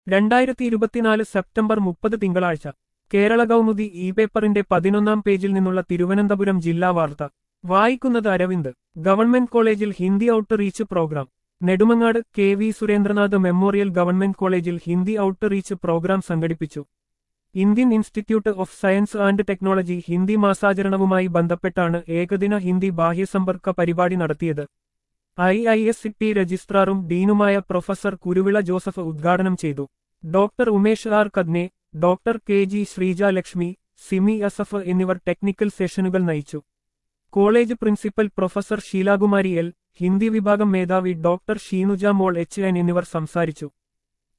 രണ്ടായിരത്തി ഇരുപത്തിനാല് സെപ്റ്റംബർ മുപ്പത് തിങ്കളാഴ്ച കേരള കൗമുദി ഇ പേപ്പറിന്റെ പതിനൊന്നാം പേജിൽ നിന്നുള്ള തിരുവനന്തപുരം ജില്ലാ വാർത്ത വായിക്കുന്നത് അരവിന്ദ് ഗവൺമെന്റ് കോളേജിൽ Hindi outreach program Nedumangad K V Surendranath memorial government കോളേജിൽ ഹിന്ദി ഔട്ട് റീച്ച് പ്രോഗ്രാം സംഘടിപ്പിച്ചു Indian institute of science and technology Hindi മാസാചരണവുമായി ബന്ധപ്പെട്ടാണ് ഏകദിന ഹിന്ദി ബാഹ്യസമ്പർക്ക പരിപാടി നടത്തിയത് I I S C T രജിസ്ട്രാറും ഡീനുമായ പ്രൊഫസർ കുരുവിള ജോസഫ് ഉദ്ഘാടനം ചെയ്തു doctor Umesh R Kadne doctor K G Sreeja Lakshmi Simi Asaf എന്നിവർ ടെക്നിക്കൽ സെഷനുകൾ നയിച്ചു college principal professor Sheelakumari L Hindi വിഭാഗം മേധാവി ഡോക്ടർ ഷീനുജ മോൾ എച്ച് എൻ എന്നിവർ സംസാരിച്ചു